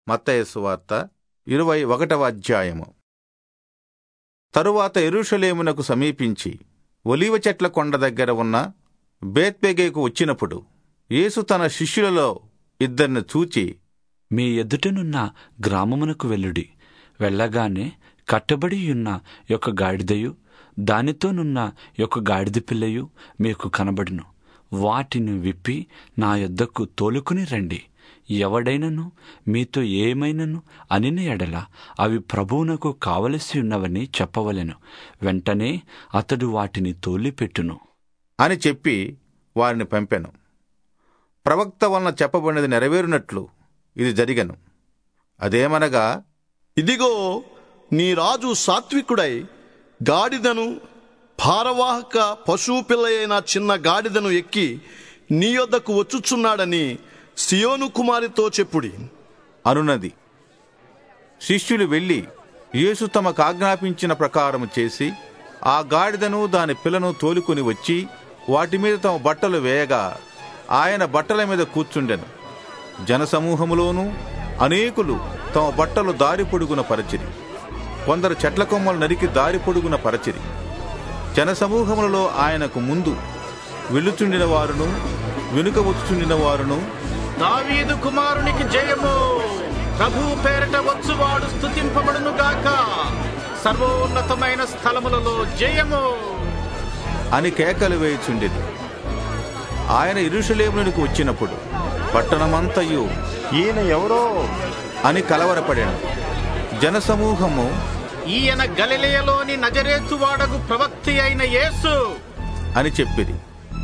మత్తయసు వార్త ఇరవై ఒకటవ అధ్యాయము తరువాత ఎరుషలేమునకు సమీపించి ఒలీవ చెట్ల కొండ దగ్గర ఉన్న బేత్బెగేకు వచ్చినప్పుడు యేసు తన శిష్యులలో ఇద్దరిని చూచి మీ ఎదుటనున్న గ్రామమునకు వెళ్ళుడి వెళ్ళగానే కట్టబడి ఉన్న యొక్క గాడిదయు దానితోనున్న యొక్క గాడిద పిల్లయు మీకు కనబడును వాటిని విప్పి నా యొద్దకు తోలుకుని రండి ఎవడైనను మీతో ఏమైనను అనిన ఎడల అవి ప్రభువునకు కావలసి ఉన్నవని చెప్పవలెను వెంటనే అతడు వాటిని తోలిపెట్టును అని చెప్పి వారిని పంపెను ప్రవక్త వలన చెప్పబడినది నెరవేరునట్లు ఇది జరిగను అదేమనగా ఇదిగో నీ రాజు సాత్వికుడై గాడిదను భారవాహక పశువు పిల్ల అయిన చిన్న గాడిదను ఎక్కి నీ యొద్దకు వచ్చుచున్నాడని సియోను కుమారితో చెప్పుడి అనున్నది శిష్యులు వెళ్ళి యేసు తమకు ఆజ్ఞాపించిన ప్రకారం చేసి ఆ గాడిదను దాని పిల్లను తోలుకొని వచ్చి వాటి మీద తమ బట్టలు వేయగా ఆయన బట్టల మీద కూర్చుండెను జనసమూహములోనూ అనేకులు తమ బట్టలు దారి పొడుగున పరచిరి కొందరు చెట్ల కొమ్మలు నరికి దారి పొడుగున పరచిరి జనసమూహములలో ఆయనకు ముందు వెళ్ళుచుండిన వారును వెనుక వచ్చుచుండిన వారును దావీదు కుమారునికి జయము ప్రభు పేరట వచ్చువాడు స్తుతింపబడును గాక సర్వోన్నతమైన స్థలములలో జయము అని కేకలు వేయుచుండెను ఆయన ఇరుషలేమునికి వచ్చినప్పుడు పట్టణమంతయు ఈయన ఎవరో అని కలవరపడాను జనసమూహము ఈయన గలిలయలోని నజరేతు వాడగు ప్రవక్తి అయిన యేసు అని చెప్పిరి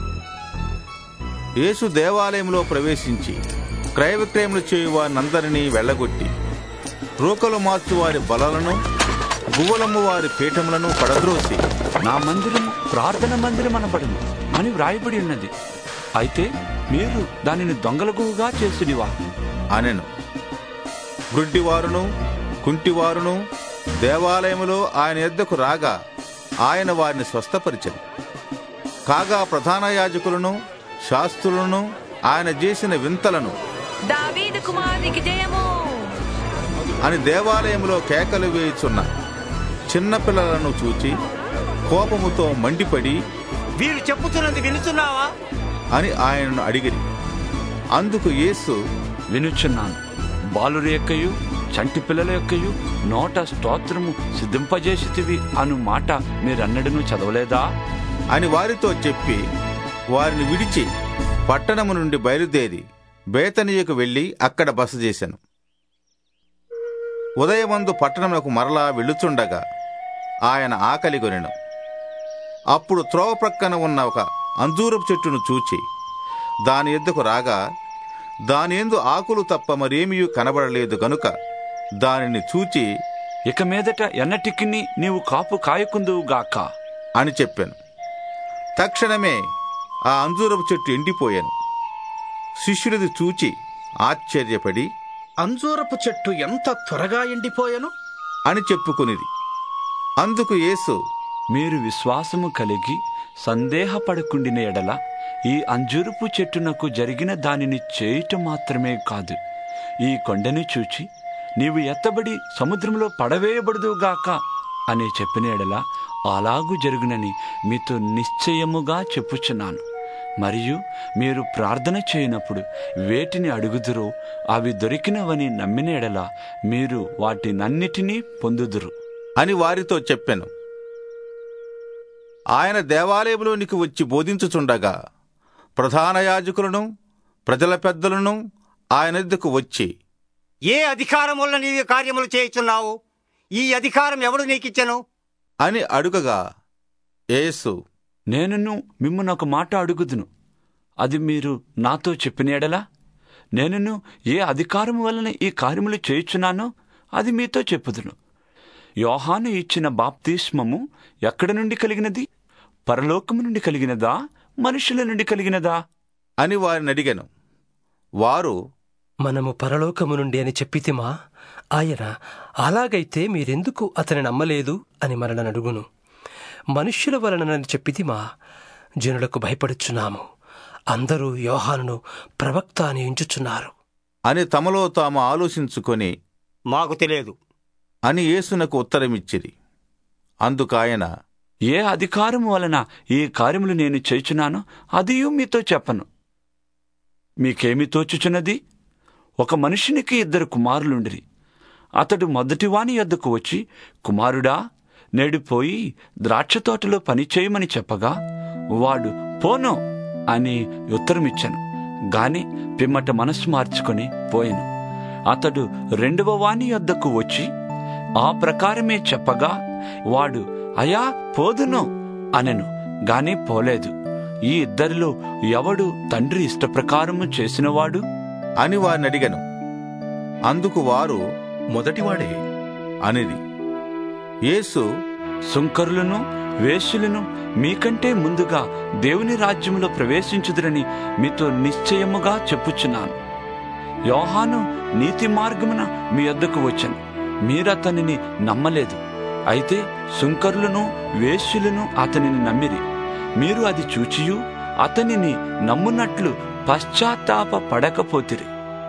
యేసు దేవాలయంలో ప్రవేశించి క్రయ విక్రయములు చేయు వారినందరినీ వెళ్ళగొట్టి రూకలు మార్చు వారి బలలను గువ్వలమ్ము వారి పీఠములను పడద్రోసి నా మందిరము ప్రార్థన మందిరం అనబడును అని వ్రాయబడి ఉన్నది అయితే మీరు దానిని దొంగలగుగా చేసినివా అనెను గ్రుడ్డివారును కుంటివారును దేవాలయములో ఆయన ఎద్దకు రాగా ఆయన వారిని స్వస్థపరిచను కాగా ప్రధాన యాజకులను శాస్త్రులను ఆయన చేసిన వింతలను దావీదు కుమారునికి జయము అని దేవాలయంలో కేకలు వేయుచున్న చిన్నపిల్లలను చూచి కోపముతో మండిపడి వీరు చెప్పుతున్నది వినుచున్నావా అని ఆయనను అడిగిరి అందుకు యేసు వినుచున్నాను బాలురి యొక్కయు చంటి పిల్లల యొక్కయు నోట స్తోత్రము సిద్ధింపజేసితివి అను మాట మీరన్నడను చదవలేదా అని వారితో చెప్పి వారిని విడిచి పట్టణము నుండి బయలుదేరి బేతనీయకు వెళ్లి అక్కడ బస చేశాను ఉదయమందు పట్టణమునకు మరలా వెళ్ళుచుండగా ఆయన ఆకలి కొనెను అప్పుడు త్రోవ ప్రక్కన ఉన్న ఒక అంజూరపు చెట్టును చూచి దాని ఎద్దుకు రాగా దాని ఎందు ఆకులు తప్ప మరేమీ కనబడలేదు గనుక దానిని చూచి ఇక మీదట ఎన్నటికిని నీవు కాపు కాయకుందువు గాక అని చెప్పాను తక్షణమే ఆ అంజూరపు చెట్టు ఎండిపోయాను శిష్యులది చూచి ఆశ్చర్యపడి అంజూరపు చెట్టు ఎంత త్వరగా ఎండిపోయెను అని చెప్పుకునిది అందుకు యేసు మీరు విశ్వాసము కలిగి సందేహపడకుండిన ఎడల ఈ అంజురుపు చెట్టునకు జరిగిన దానిని చేయుట మాత్రమే కాదు ఈ కొండని చూచి నీవు ఎత్తబడి సముద్రంలో పడవేయబడుదువుగాక అని చెప్పిన ఎడల అలాగు జరుగునని మీతో నిశ్చయముగా చెప్పుచున్నాను మరియు మీరు ప్రార్థన చేయనప్పుడు వేటిని అడుగుదురో అవి దొరికినవని నమ్మిన ఎడల మీరు వాటినన్నిటినీ పొందుదురు అని వారితో చెప్పాను ఆయన దేవాలయంలోనికి వచ్చి బోధించుచుండగా ప్రధాన యాజకులను ప్రజల పెద్దలను ఆయన ఎద్దుకు వచ్చి ఏ అధికారం వల్ల నీవు ఈ కార్యములు చేయుచున్నావు ఈ అధికారం ఎవడు నీకిచ్చెను అని అడుగగా యేసు నేనును మిమ్మల్ని ఒక మాట అడుగుదును అది మీరు నాతో చెప్పిన ఎడలా నేనును ఏ అధికారము వలన ఈ కార్యములు చేయుచున్నానో అది మీతో చెప్పుదును యోహాను ఇచ్చిన బాప్తిస్మము ఎక్కడి నుండి కలిగినది పరలోకము నుండి కలిగినదా మనుషుల నుండి కలిగినదా అని వారిని అడిగాను వారు మనము పరలోకము నుండి అని చెప్పితిమా ఆయన అలాగైతే మీరెందుకు అతని నమ్మలేదు అని మరణ అడుగును మనుష్యుల వలనని చెప్పితిమా జనులకు భయపడుచున్నాము అందరూ యోహానును ప్రవక్త అని ఎంచుచున్నారు అని తమలో తాము ఆలోచించుకొని మాకు తెలియదు అని యేసునకు ఉత్తరమిచ్చిరి అందుకాయన ఏ అధికారము వలన ఈ కార్యములు నేను చేయుచున్నానో అదియు మీతో చెప్పను మీకేమి తోచుచున్నది ఒక మనుషునికి ఇద్దరు కుమారులుండిరి అతడు మొదటివాని యొద్దకు వచ్చి కుమారుడా నేడు పోయి ద్రాక్ష తోటలో పని చేయమని చెప్పగా వాడు పోను అని ఉత్తరమిచ్చాను గాని పిమ్మట మనస్సు మార్చుకొని పోయాను అతడు రెండవ వాని యొద్దకు వచ్చి ఆ ప్రకారమే చెప్పగా వాడు అయా పోదును అనెను గాని పోలేదు ఈ ఇద్దరిలో ఎవడు తండ్రి ఇష్టప్రకారము చేసినవాడు అని వారిని అడిగను అందుకు వారు మొదటివాడే అనిది యేసు సుంకరులను వేశ్యులను మీకంటే ముందుగా దేవుని రాజ్యములో ప్రవేశించుదురని మీతో నిశ్చయముగా చెప్పుచున్నాను యోహాను నీతి మార్గమున మీ వద్దకు వచ్చాను మీరతనిని నమ్మలేదు అయితే సుంకరులను వేశ్యులను అతనిని నమ్మిరి మీరు అది చూచియు అతనిని నమ్మునట్లు పశ్చాత్తాప పడకపోతిరి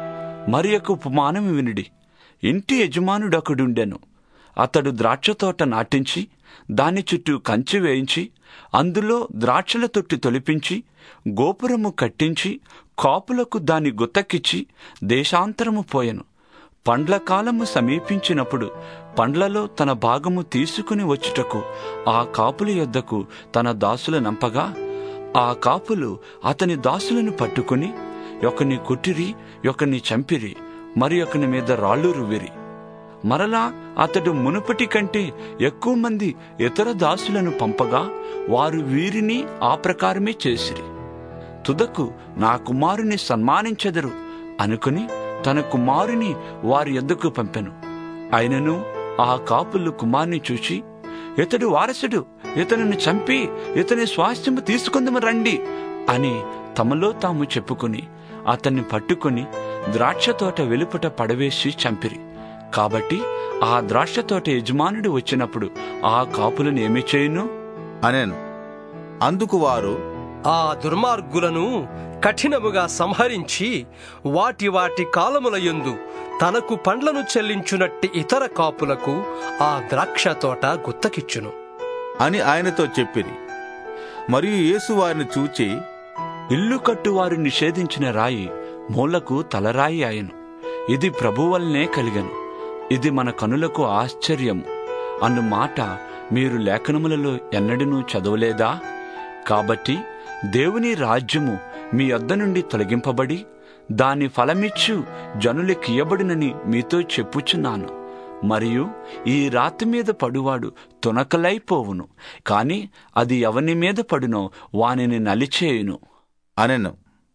మరి యొక్క ఉపమానం వినుడి ఇంటి యజమానుడొకడుండెను అతడు ద్రాక్ష తోట నాటించి దాని చుట్టూ కంచె వేయించి అందులో ద్రాక్షల తొట్టి తొలిపించి గోపురము కట్టించి కాపులకు దాని గుత్తకిచ్చి దేశాంతరము పోయెను పండ్ల కాలము సమీపించినప్పుడు పండ్లలో తన భాగము తీసుకుని వచ్చుటకు ఆ కాపుల యొద్దకు తన దాసుల నంపగా ఆ కాపులు అతని దాసులను పట్టుకుని ఒకని కొట్టిరి ఒకని చంపిరి మరి ఒకని మీద రాళ్ళు రువ్విరి మరలా అతడు మునుపటి కంటే ఎక్కువ మంది ఇతర దాసులను పంపగా వారు వీరిని ఆ ప్రకారమే చేసిరి తుదకు నా కుమారుని సన్మానించెదరు అనుకుని తన కుమారుని వారి ఎద్దుకు పంపెను అయినను ఆ కాపులు కుమారుని చూచి ఇతడు వారసుడు ఇతనిని చంపి ఇతని స్వాస్థ్యము తీసుకుందము రండి అని తమలో తాము చెప్పుకుని అతన్ని పట్టుకుని ద్రాక్ష తోట వెలుపట పడవేసి చంపిరి కాబట్టి ఆ ద్రాక్ష తోట యజమానుడు వచ్చినప్పుడు ఆ కాపులను ఏమి చేయును అనెను అందుకు వారు ఆ దుర్మార్గులను కఠినముగా సంహరించి వాటి వాటి కాలముల యందు తనకు పండ్లను చెల్లించునట్టి ఇతర కాపులకు ఆ ద్రాక్ష తోట గుత్తకిచ్చును అని ఆయనతో చెప్పిరి మరియు యేసు వారిని చూచి ఇల్లు కట్టువారు నిషేధించిన రాయి మూలకు తలరాయి ఆయను ఇది ప్రభువల్నే కలిగను ఇది మన కనులకు ఆశ్చర్యము అను మాట మీరు లేఖనములలో ఎన్నడూ చదవలేదా కాబట్టి దేవుని రాజ్యము మీ యొద్ద నుండి తొలగింపబడి దాని ఫలమిచ్చు జనులకియబడినని మీతో చెప్పుచున్నాను మరియు ఈ రాతి మీద పడువాడు తునకలైపోవును కాని అది ఎవని మీద పడునో వానిని నలిచేయును అనెను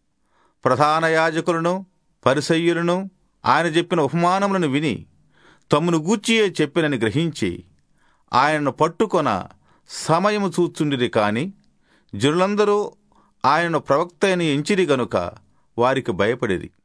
ప్రధాన యాజకులను పరిసయ్యులను ఆయన చెప్పిన ఉపమానములను విని తమ్మును గూర్చియే చెప్పినని గ్రహించి ఆయనను పట్టుకొన సమయము చూచుండిరి కాని జనులందరూ ఆయనను ప్రవక్త అని ఎంచిరి గనుక వారికి భయపడిరి